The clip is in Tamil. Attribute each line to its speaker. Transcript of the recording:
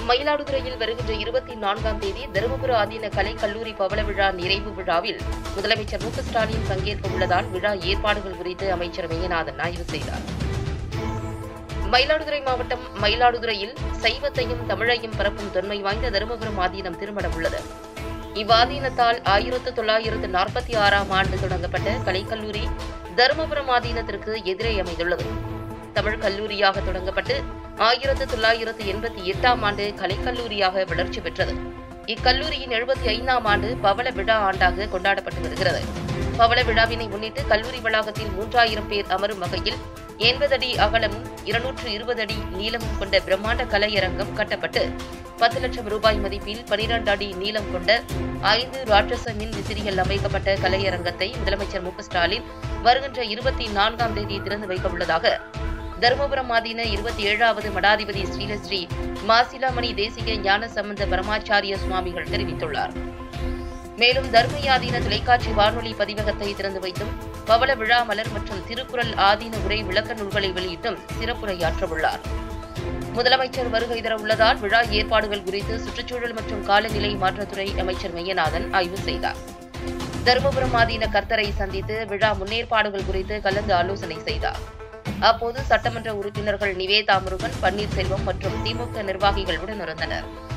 Speaker 1: மயிலாடுதுறையில் வருகின்ற இருபத்தி நான்காம் தேதி தருமபுர ஆதீன கலை கல்லூரி பவள விழா நிறைவு விழாவில் முதலமைச்சர் மு க ஸ்டாலின் பங்கேற்க உள்ளதால் விழா ஏற்பாடுகள் குறித்து அமைச்சர் மெய்யநாதன் ஆய்வு செய்தார் மயிலாடுதுறை மாவட்டம் மயிலாடுதுறையில் சைவத்தையும் தமிழையும் பரப்பும் தொன்மை வாய்ந்த தருமபுரம் ஆதீனம் திருமணம் உள்ளது இவ்வாதீனத்தால் ஆயிரத்து தொள்ளாயிரத்து நாற்பத்தி ஆறாம் ஆண்டு தொடங்கப்பட்ட கலைக்கல்லூரி தருமபுரம் ஆதீனத்திற்கு எதிரே அமைந்துள்ளது தமிழ் கல்லூரியாக தொடங்கப்பட்டு ஆயிரத்து தொள்ளாயிரத்து எண்பத்தி எட்டாம் ஆண்டு கலைக்கல்லூரியாக வளர்ச்சி பெற்றது இக்கல்லூரியின் எழுபத்தி ஐந்தாம் ஆண்டு பவள விழா ஆண்டாக கொண்டாடப்பட்டு வருகிறது பவள விழாவினை முன்னிட்டு கல்லூரி வளாகத்தில் மூன்றாயிரம் பேர் அமரும் வகையில் எண்பது அடி அகலமும் இருநூற்று இருபது அடி நீளமும் கொண்ட பிரம்மாண்ட கலையரங்கம் கட்டப்பட்டு பத்து லட்சம் ரூபாய் மதிப்பில் பனிரெண்டு அடி நீளம் கொண்ட ஐந்து ராட்சச மின் விசிறிகள் அமைக்கப்பட்ட கலையரங்கத்தை முதலமைச்சர் மு க ஸ்டாலின் வருகின்ற இருபத்தி நான்காம் தேதி திறந்து வைக்க உள்ளதாக தருமபுரம் ஆதீன இருபத்தி ஏழாவது மடாதிபதி ஸ்ரீலஸ்ரீ மாசிலாமணி தேசிய ஞான சம்பந்த பரமாச்சாரிய சுவாமிகள் தெரிவித்துள்ளார் மேலும் தர்மயாதீன தொலைக்காட்சி வானொலி பதிவகத்தை திறந்து வைத்தும் பவள விழா மலர் மற்றும் திருக்குறள் ஆதீன உரை விளக்க நூல்களை வெளியிட்டும் சிறப்புரையாற்றவுள்ளார் முதலமைச்சர் வருகை தர உள்ளதால் விழா ஏற்பாடுகள் குறித்து சுற்றுச்சூழல் மற்றும் காலநிலை மாற்றத்துறை அமைச்சர் மெய்யநாதன் ஆய்வு செய்தார் தருமபுரம் ஆதீன கர்த்தரை சந்தித்து விழா முன்னேற்பாடுகள் குறித்து கலந்து ஆலோசனை செய்தார் அப்போது சட்டமன்ற உறுப்பினர்கள் நிவேதா முருகன் பன்னீர்செல்வம் மற்றும் திமுக நிர்வாகிகள் உடனிருந்தனர்